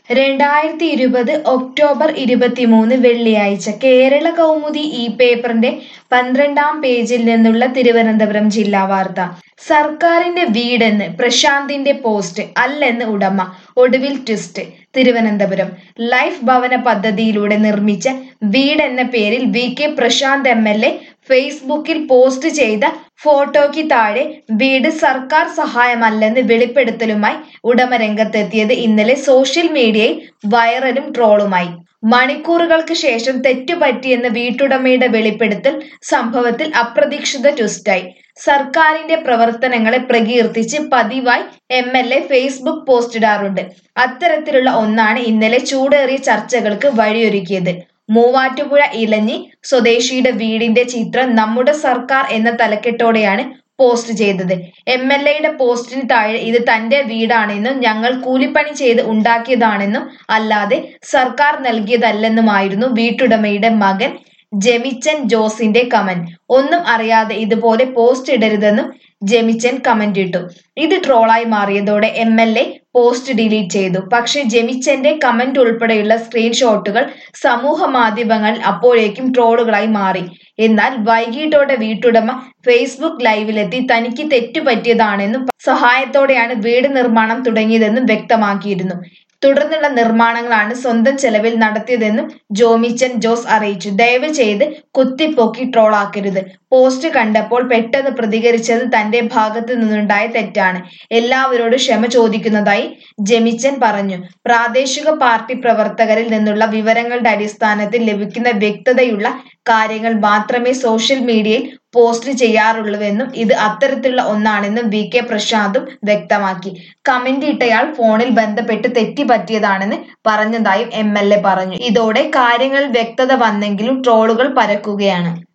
രണ്ടായിരത്തി ഇരുപത് ഒക്ടോബർ ഇരുപത്തിമൂന്ന് വെള്ളിയാഴ്ച കേരള കൗമുദി ഈ പേപ്പറിന്റെ പന്ത്രണ്ടാം പേജിൽ നിന്നുള്ള തിരുവനന്തപുരം ജില്ലാ വാർത്ത സർക്കാരിന്റെ വീടെന്ന് പ്രശാന്തിന്റെ പോസ്റ്റ് അല്ലെന്ന് ഉടമ ഒടുവിൽ ട്വിസ്റ്റ് തിരുവനന്തപുരം ലൈഫ് ഭവന പദ്ധതിയിലൂടെ നിർമ്മിച്ച വീടെന്ന പേരിൽ V K Prasanth M L A ഫേസ്ബുക്കിൽ പോസ്റ്റ് ചെയ്ത ഫോട്ടോയ്ക്ക് താഴെ വീട് സർക്കാർ സഹായമല്ലെന്ന് വെളിപ്പെടുത്തലുമായി ഉടമ രംഗത്തെത്തിയത് ഇന്നലെ സോഷ്യൽ മീഡിയയിൽ വൈറലും ട്രോളുമായി മണിക്കൂറുകൾക്ക് ശേഷം തെറ്റുപറ്റിയെന്ന വീട്ടുടമയുടെ വെളിപ്പെടുത്തൽ സംഭവത്തിൽ അപ്രതീക്ഷിത ട്വിസ്റ്റായി സർക്കാരിന്റെ പ്രവർത്തനങ്ങളെ പ്രകീർത്തിച്ച് പതിവായി എം എൽ എ ഫേസ്ബുക്ക് പോസ്റ്റിടാറുണ്ട് അത്തരത്തിലുള്ള ഒന്നാണ് ഇന്നലെ ചൂടേറിയ ചർച്ചകൾക്ക് വഴിയൊരുക്കിയത് മൂവാറ്റുപുഴ ഇലഞ്ഞി സ്വദേശിയുടെ വീടിന്റെ ചിത്രം നമ്മുടെ സർക്കാർ എന്ന തലക്കെട്ടോടെയാണ് പോസ്റ്റ് ചെയ്തത് എം എൽ എയുടെ പോസ്റ്റിന് താഴെ ഇത് തന്റെ വീടാണെന്നും ഞങ്ങൾ കൂലിപ്പണി ചെയ്ത് ഉണ്ടാക്കിയതാണെന്നും അല്ലാതെ സർക്കാർ നൽകിയതല്ലെന്നുമായിരുന്നു വീട്ടുടമയുടെ മകൻ ജെമിച്ചൻ ജോസിന്റെ കമന്റ് ഒന്നും അറിയാതെ ഇതുപോലെ പോസ്റ്റ് ഇടരുതെന്നും ജെമിച്ചൻ കമന്റ് ഇട്ടു ഇത് ട്രോളായി മാറിയതോടെ M L A post delete ചെയ്തു പക്ഷേ ജെമിച്ചന്റെ കമന്റ് ഉൾപ്പെടെയുള്ള സ്ക്രീൻഷോട്ടുകൾ സമൂഹ മാധ്യമങ്ങളിൽ അപ്പോഴേക്കും ട്രോളുകളായി മാറി എന്നാൽ വൈകിട്ടോടെ വീട്ടുടമ ഫേസ്ബുക്ക് ലൈവിലെത്തി തനിക്ക് തെറ്റുപറ്റിയതാണെന്നും സഹായത്തോടെയാണ് വീട് നിർമ്മാണം തുടങ്ങിയതെന്നും വ്യക്തമാക്കിയിരുന്നു തുടർന്നുള്ള നിർമ്മാണങ്ങളാണ് സ്വന്തം ചെലവിൽ നടത്തിയതെന്നും ജോമിച്ചൻ ജോസ് അറിയിച്ചു ദയവ് ചെയ്ത് കുത്തിപ്പൊക്കി ട്രോളാക്കരുത് പോസ്റ്റ് കണ്ടപ്പോൾ പെട്ടെന്ന് പ്രതികരിച്ചത് തന്റെ ഭാഗത്തു നിന്നുണ്ടായ തെറ്റാണ് എല്ലാവരോടും ക്ഷമ ചോദിക്കുന്നതായി ജെമിച്ചൻ പറഞ്ഞു പ്രാദേശിക പാർട്ടി പ്രവർത്തകരിൽ നിന്നുള്ള വിവരങ്ങളുടെ അടിസ്ഥാനത്തിൽ ലഭിക്കുന്ന വ്യക്തതയുള്ള കാര്യങ്ങൾ മാത്രമേ സോഷ്യൽ മീഡിയയിൽ പോസ്റ്റ് ചെയ്യാറുള്ളൂവെന്നും ഇത് അത്തരത്തിലുള്ള ഒന്നാണെന്നും വി കെ പ്രശാന്തും വ്യക്തമാക്കി കമന്റ് ഇട്ടയാൾ ഫോണിൽ ബന്ധപ്പെട്ട് തെറ്റുപറ്റിയതാണെന്ന് പറഞ്ഞതായും എം എൽ എ പറഞ്ഞു ഇതോടെ കാര്യങ്ങളിൽ വ്യക്തത വന്നെങ്കിലും ട്രോളുകൾ പരക്കുകയാണ്